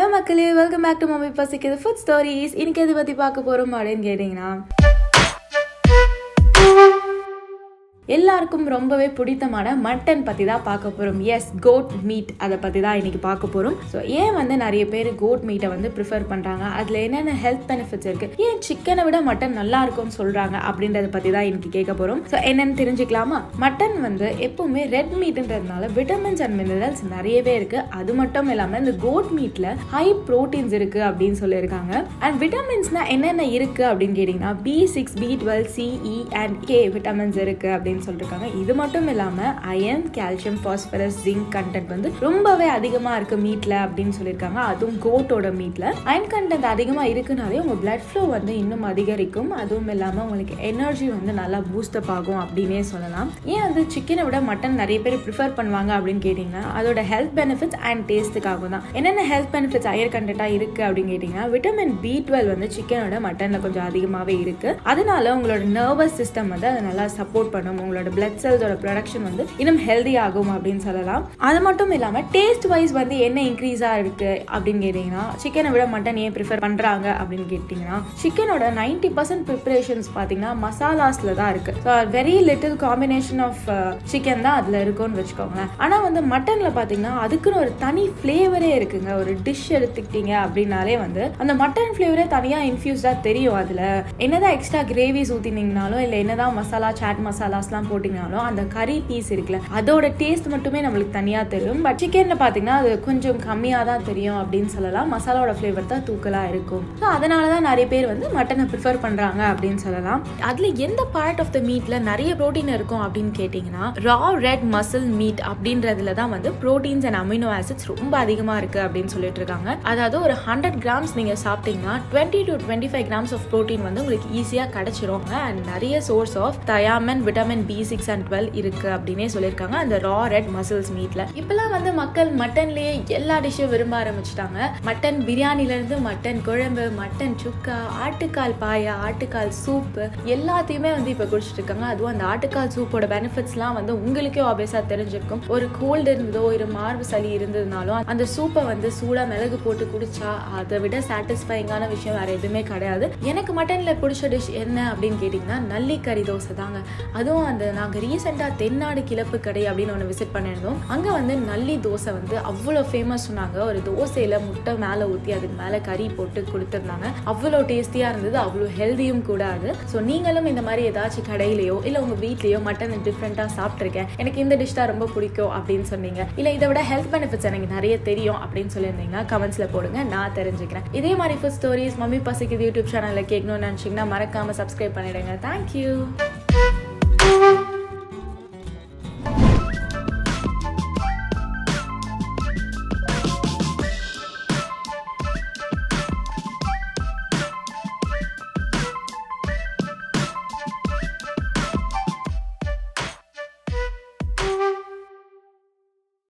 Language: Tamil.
ஹலோ மக்களே வெல்கம் பேக் டு மம்மி பசிக்குது ஃபுட் ஸ்டோரிஸ் இன்னைக்கு எதை பற்றி பார்க்க போகிறோம் அப்படின்னு கேட்டிங்கன்னா எல்லாருக்கும் ரொம்பவே பிடித்தமான மட்டன் பற்றி தான் பார்க்க போகிறோம் எஸ் கோட் மீட் அதை பற்றி தான் இன்றைக்கி பார்க்க போகிறோம் ஸோ ஏன் வந்து நிறைய பேர் கோட் மீட்டை வந்து ப்ரிஃபர் பண்ணுறாங்க அதில் என்னென்ன ஹெல்த் பெனிஃபிட்ஸ் இருக்குது ஏன் சிக்கனை விட மட்டன் நல்லா இருக்கும்னு சொல்கிறாங்க அப்படின்றத பற்றி தான் இன்றைக்கி கேட்க போகிறோம் ஸோ என்னென்னு தெரிஞ்சுக்கலாமா மட்டன் வந்து எப்பவுமே ரெட் மீட்டுன்றதுனால விட்டமின்ஸ் அண்ட் மினரல்ஸ் நிறையவே இருக்குது அது மட்டும் இல்லாமல் இந்த கோட் மீட்டில் ஹை ப்ரோட்டீன்ஸ் இருக்குது அப்படின்னு சொல்லியிருக்காங்க அண்ட் விட்டமின்ஸ்னால் என்னென்ன இருக்குது அப்படின்னு கேட்டிங்கன்னா B six B twelve C E and K vitamins இருக்குது அப்படின்னு அப்படின்னு சொல்லியிருக்காங்க இது மட்டும் இல்லாமல் iron calcium phosphorus zinc content வந்து ரொம்பவே அதிகமாக இருக்குது மீட்டில் அப்படின்னு சொல்லியிருக்காங்க அதுவும் கோட்டோட மீட்டில் அயன் கண்டென்ட் அதிகமாக இருக்குனாலே உங்கள் பிளட் ஃப்ளோ வந்து இன்னும் அதிகரிக்கும் அதுவும் இல்லாமல் உங்களுக்கு எனர்ஜி வந்து நல்லா பூஸ்டப் ஆகும் அப்படின்னே சொல்லலாம் ஏன் வந்து சிக்கனை விட மட்டன் நிறைய பேர் ப்ரிஃபர் பண்ணுவாங்க அப்படின்னு கேட்டிங்கன்னா அதோட ஹெல்த் பெனிஃபிட்ஸ் அண்ட் டேஸ்ட்டுக்காக தான் என்னென்ன ஹெல்த் பெனிஃபிட்ஸ் ஹையர் கண்டென்ட்டாக இருக்குது அப்படின்னு கேட்டிங்கன்னா விட்டமின் பி டுவெல் வந்து சிக்கனோட மட்டனில் கொஞ்சம் அதிகமாகவே இருக்குது அதனால உங்களோட நர்வஸ் சிஸ்டம் வந்து அதை நல்லா சப்போர்ட் பண்ணும் உங்களோட பிளட் செல்ஸோட ப்ரொடக்ஷன் வந்து இன்னும் ஹெல்தி ஆகும் அப்படின்னு சொல்லலாம் அது மட்டும் இல்லாமல் டேஸ்ட் வைஸ் வந்து என்ன இன்க்ரீஸாக இருக்கு அப்படின்னு கேட்டிங்கன்னா சிக்கனை விட மட்டன் ஏன் ப்ரிஃபர் பண்ணுறாங்க அப்படின்னு கேட்டிங்கன்னா சிக்கனோட நைன்டி பர்சன்ட் ப்ரிப்பரேஷன்ஸ் பார்த்தீங்கன்னா மசாலாஸில் தான் இருக்கு so very little combination of chicken தான் அதில் இருக்கும்னு வச்சுக்கோங்களேன் ஆனால் வந்து மட்டனில் பார்த்தீங்கன்னா அதுக்குன்னு ஒரு தனி ஃப்ளேவரே இருக்குங்க ஒரு டிஷ் எடுத்துக்கிட்டீங்க அப்படின்னாலே வந்து அந்த மட்டன் ஃப்ளேவரே தனியாக இன்ஃபியூஸ்டாக தெரியும் அதில் என்னதான் எக்ஸ்ட்ரா கிரேவிஸ் ஊற்றினீங்கனாலும் இல்லை என்னதான் மசாலா சாட் மசாலாஸ்லாம் போட்டிங்கனாலும் அந்த கறி பீஸ் இருக்குல்ல அதோட டேஸ்ட் மட்டுமே நம்மளுக்கு தனியாக தெரியும் பட் சிக்கனில் பார்த்தீங்கன்னா அது கொஞ்சம் கம்மியாக தான் தெரியும் அப்படின்னு சொல்லலாம் மசாலாவோட ஃப்ளேவர் தான் தூக்கலாக இருக்கும் ஸோ அதனால தான் நிறைய பேர் வந்து மட்டனை ப்ரிஃபர் பண்ணுறாங்க அப்படின்னு சொல்லலாம் அதில் எந்த பார்ட் ஆஃப் த மீட்டில் நிறைய ப்ரோட்டீன் இருக்கும் அப்படின்னு கேட்டிங்கன்னா ரா ரெட் மசில் மீட் அப்படின்றதுல தான் வந்து ப்ரோட்டீன்ஸ் அண்ட் அமினோ ஆசிட்ஸ் ரொம்ப அதிகமாக இருக்குது அப்படின்னு சொல்லிட்டு இருக்காங்க அதாவது ஒரு ஹண்ட்ரட் கிராம்ஸ் நீங்கள் சாப்பிட்டீங்கன்னா twenty to twenty five grams of protein வந்து உங்களுக்கு ஈஸியாக கிடைச்சிரும் அண்ட் நிறைய source of thiamine vitamin B six and twelve இருக்கு அப்படின்னே சொல்லியிருக்காங்க அந்த ரா ரெட் மசில்ஸ் மீட்ல இப்பெல்லாம் வந்து மக்கள் மட்டன்லயே எல்லா டிஷ்ஷும் விரும்ப ஆரம்பிச்சிட்டாங்க மட்டன் பிரியாணில மட்டன் குழம்பு மட்டன் சுக்கா ஆட்டுக்கால் பாயா ஆட்டுக்கால் சூப்பு எல்லாத்தையுமே வந்து இப்போ குடிச்சிட்டு இருக்காங்க அதுவும் அந்த ஆட்டுக்கால் சூப்போட பெனிஃபிட்ஸ்லாம் வந்து உங்களுக்கே ஆபியஸா தெரிஞ்சிருக்கும் ஒரு கோல்டு இருந்ததோ ஒரு மார்பு சளி இருந்ததுனாலும் அந்த சூப்பை வந்து சூடா மிளகு போட்டு குடிச்சா அதை விட சாட்டிஸ்ஃபைங்கான விஷயம் வேற எதுவுமே கிடையாது எனக்கு மட்டன்ல பிடிச்ச டிஷ் என்ன அப்படின்னு கேட்டிங்கன்னா நல்லிக்கறி தோசை தாங்க அதுவும் அந்த நாங்கள் ரீசெண்டாக தென்னாடு கிளப்பு கடை அப்படின்னு ஒன்று விசிட் பண்ணியிருந்தோம் அங்கே வந்து நல்லி தோசை வந்து அவ்வளோ ஃபேமஸ் சொன்னாங்க ஒரு தோசையில் முட்டை மேலே ஊற்றி அதுக்கு மேலே கறி போட்டு கொடுத்துருந்தாங்க அவ்வளோ டேஸ்டியாக இருந்தது அவ்வளோ ஹெல்த்தியும் கூட அது ஸோ நீங்களும் இந்த மாதிரி ஏதாச்சும் கடையிலையோ இல்லை உங்கள் வீட்லேயோ மட்டன் டிஃப்ரெண்ட்டாக சாப்பிட்ருக்கேன் எனக்கு இந்த டிஷ் தான் ரொம்ப பிடிக்கும் அப்படின்னு சொன்னீங்க இல்லை இதை விட ஹெல்த் பெனிஃபிட்ஸ் எனக்கு நிறைய தெரியும் அப்படின்னு சொல்லியிருந்தீங்கன்னா கமெண்ட்ஸில் போடுங்க நான் தெரிஞ்சுக்கிறேன் இதே மாதிரி ஃபுட் ஸ்டோரிஸ் மம்மி பசிக்குது யூடியூப் சேனலில் கேட்கணும்னு நினச்சிங்கன்னா மறக்காமல் சப்ஸ்கிரைப் பண்ணிடுங்க தேங்க்யூ